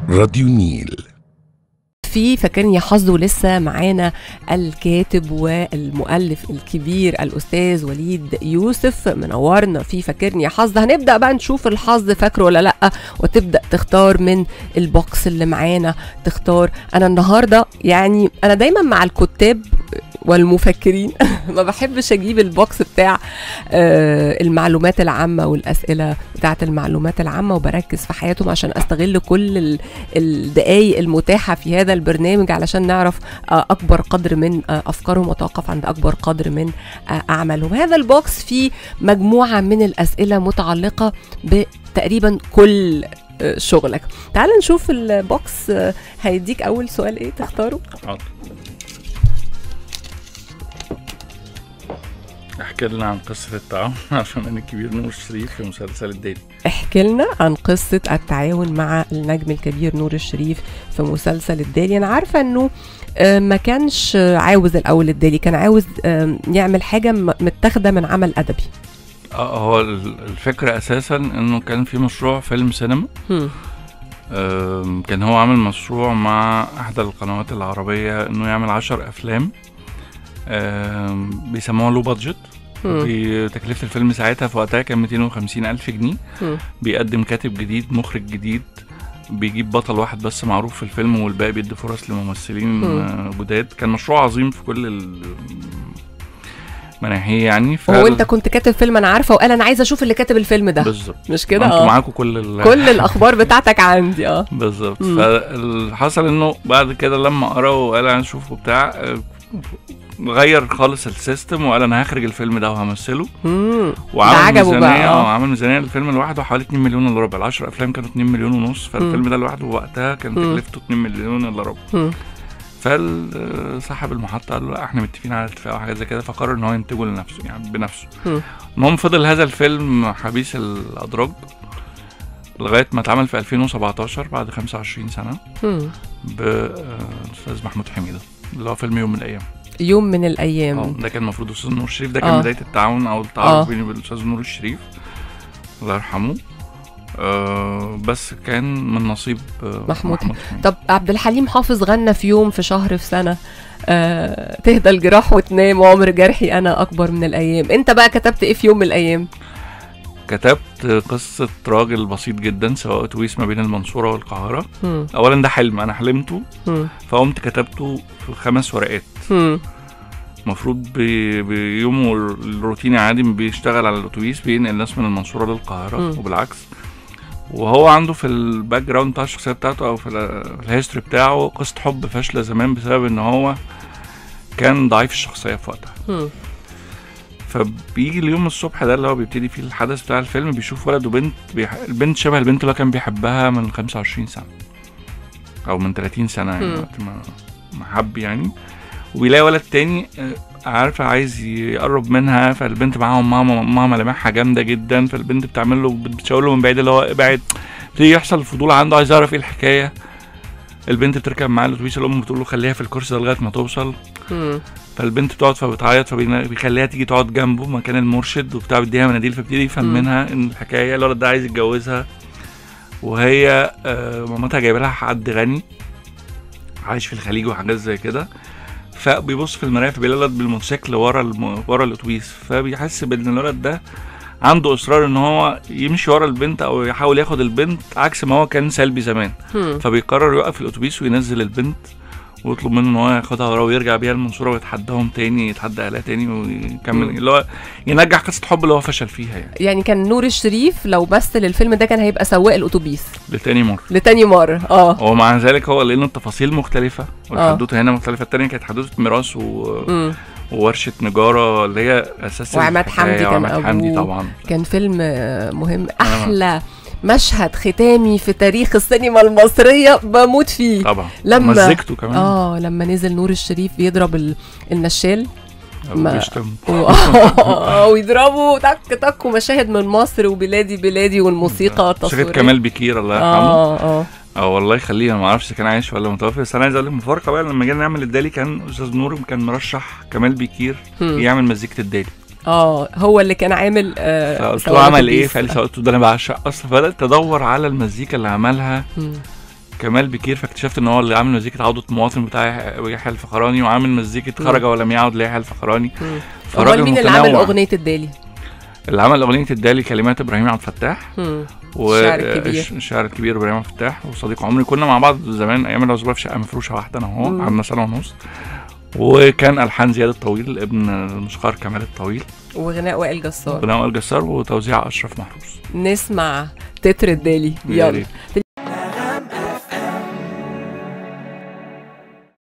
راديو نيل في فاكرني حظه لسه معانا الكاتب والمؤلف الكبير الاستاذ وليد يوسف منورنا في فاكرني يا حظ هنبدا بقى نشوف الحظ فاكره ولا لا وتبدا تختار من البوكس اللي معانا تختار انا النهارده يعني انا دايما مع الكتاب والمفكرين ما بحبش اجيب البوكس بتاع آه، المعلومات العامه والاسئله بتاعه المعلومات العامه وبركز في حياتهم عشان استغل كل ال- الدقائق المتاحه في هذا البرنامج علشان نعرف آه، اكبر قدر من آه، افكارهم وتوقف عند اكبر قدر من آه، اعمالهم هذا البوكس فيه مجموعه من الاسئله متعلقه بتقريبا كل آه، شغلك تعال نشوف البوكس آه، هيديك اول سؤال ايه تختاره حاضر احكي لنا عن قصة التعاون مع الفنان الكبير نور الشريف في مسلسل الديل احكي لنا عن قصة التعاون مع النجم الكبير نور الشريف في مسلسل الدالي أنا عارفة أنه آه، ما كانش آه، عاوز الأول الدالي كان عاوز آه، يعمل حاجة م- متاخدة من عمل أدبي اه هو ال- الفكرة اساسا انه كان في مشروع فيلم سينما هم. آم، كان هو عامل مشروع مع احدى القنوات العربية انه يعمل عشر افلام آم، بيسموها لو بادجت هم. تكلفة الفيلم ساعتها في وقتها كان 250 ألف جنيه هم. بيقدم كاتب جديد مخرج جديد بيجيب بطل واحد بس معروف في الفيلم والباقي بيدي فرص لممثلين مم. آه، جداد كان مشروع عظيم في كل ال- مناحيه يعني ف هو أنت كنت كاتب فيلم أنا عارفة وقال أنا عايزة أشوف اللي كاتب الفيلم ده بالظبط مش كده انتوا اه معاكم كل ال... كل الأخبار بتاعتك عندي اه بالظبط مم. فالحصل انه بعد كده لما قرا وقال انا اشوفه بتاع آه، غير خالص السيستم وقال انا هخرج الفيلم ده وهمثله مم. وعمل عجبه بقى، ميزانيه آه. اه عمل ميزانيه للفيلم لوحده حوالي 2 مليون الا ربع العشر افلام كانوا 2 مليون ونص فالفيلم ده لوحده وقتها كان مم. تكلفته 2 مليون الا ربع مم. فصاحب المحطه قال له لا احنا متفقين على اتفاق وحاجه زي كده فقرر ان هو ينتجه لنفسه يعني بنفسه مم. المهم فضل هذا الفيلم حبيس الادراج لغايه ما اتعمل في 2017 بعد 25 سنه مم. باستاذ محمود حميده اللي هو فيلم يوم من الايام يوم من اه الأيام ده كان المفروض استاذ نور الشريف ده كان آه. بدايه التعاون او آه. التعارف بيني وبين الاستاذ نور الشريف الله يرحمه آه بس كان من نصيب آه محمود حميدة. طب عبد الحليم حافظ غنى في يوم في شهر في سنة آه تهدى الجراح وتنام وعمر جرحي أنا أكبر من الأيام أنت بقى كتبت إيه في يوم من الأيام كتبت قصه راجل بسيط جدا سواء اتوبيس ما بين المنصوره والقاهره هم. اولا ده حلم انا حلمته هم. فقمت كتبته في خمس ورقات هم. المفروض بي- بيومه الروتيني عادي بيشتغل على الاتوبيس بينقل الناس من المنصوره للقاهره مم. وبالعكس وهو عنده في الباك جراوند بتاع الشخصيه بتاعته او في ال- في الهيستوري بتاعه قصه حب فاشله زمان بسبب ان هو كان ضعيف الشخصيه في وقتها هم. فبيجي اليوم الصبح ده اللي هو بيبتدي فيه الحدث بتاع الفيلم بيشوف ولد وبنت بيح... البنت شبه البنت اللي هو كان بيحبها من 25 سنه او من 30 سنه يعني مم. وقت ما ما حب يعني وبيلاقي ولد تاني آه، عارفه عايز يقرب منها فالبنت معاهم ماما ماما ملامحها جامده جدا فالبنت بتعمل له بتشاور له من بعيد اللي هو ابعد بيبتدي يحصل الفضول عنده عايز يعرف ايه الحكايه البنت بتركب معاه الاتوبيس الام بتقول له خليها في الكرسي ده لغايه ما توصل هم. فالبنت بتقعد فبتعيط فبيخليها تيجي تقعد جنبه مكان المرشد وبتاع بيديها مناديل فبتبتدي يفهم مم. منها ان الحكايه الولد ده عايز يتجوزها وهي آه، مامتها جايبه لها حد غني عايش في الخليج وحاجات زي كده فبيبص في المرايه فبيلاقي الولد بالموتوسيكل ورا الم... ورا الاتوبيس فبيحس بان الولد ده عنده اصرار ان هو يمشي ورا البنت او يحاول ياخد البنت عكس ما هو كان سلبي زمان هم. فبيقرر يوقف الاتوبيس وينزل البنت ويطلب منه ان هو ياخدها وراه ويرجع بيها المنصوره ويتحداهم تاني يتحدى اهلها تاني ويكمل مم. اللي هو ينجح قصه حب اللي هو فشل فيها يعني يعني كان نور الشريف لو مثل الفيلم ده كان هيبقى سواق الأتوبيس لتاني مره لتاني مرة اه ومع ذلك هو لان التفاصيل مختلفه والحدوته هنا مختلفه التانية كانت حدوته ميراث و... مم. وورشه نجاره اللي هي اساس وعماد الحكاية، حمدي كان وعماد حمدي أبوه. طبعا كان فيلم آه، مهم أحلى مشهد ختامي في تاريخ السينما المصرية بموت فيه طبعا لما- مزجته كمان اه لما نزل نور الشريف بيضرب ال- النشال ما- بيشتم و- آه، ويضربوا تك تك ومشاهد من مصر وبلادي بلادي والموسيقى شغل التصويرية كمال بكير الله يرحمه اه اه اه والله يخليه انا ما اعرفش كان عايش ولا متوفي بس انا عايز اقول لك مفارقه بقى لما جينا نعمل الدالي كان استاذ نور كان مرشح كمال بكير هم. يعمل مزيكه الدالي اه هو اللي كان عامل آه فقلت له سواق عمل ايه أتوبيس. فقال لي قلت له ده انا بعشق اصلا فبدات ادور على المزيكا اللي عملها مم. كمال بكير فاكتشفت ان هو اللي عامل مزيكه عوده المواطن بتاع يحيى الفخراني وعامل مزيكه مم. خرج ولم يعد ليحيى الفخراني مم. امال فراجل مين اللي عامل متنوع. اغنيه الدالي اللي عمل اغنيه الدالي كلمات ابراهيم عبد الفتاح مم. و- الشاعر الكبير. الشاعر الكبير ابراهيم عبد الفتاح وصديق عمري كنا مع بعض زمان ايام الاسبوع في شقه مفروشه واحده انا وهو مم. قعدنا سنه ونص وكان الحان زياد الطويل ابن الموسيقار كمال الطويل وغناء وائل جسار غناء الجسار وتوزيع اشرف محروس نسمع تتر الدالي يا يلا ريت.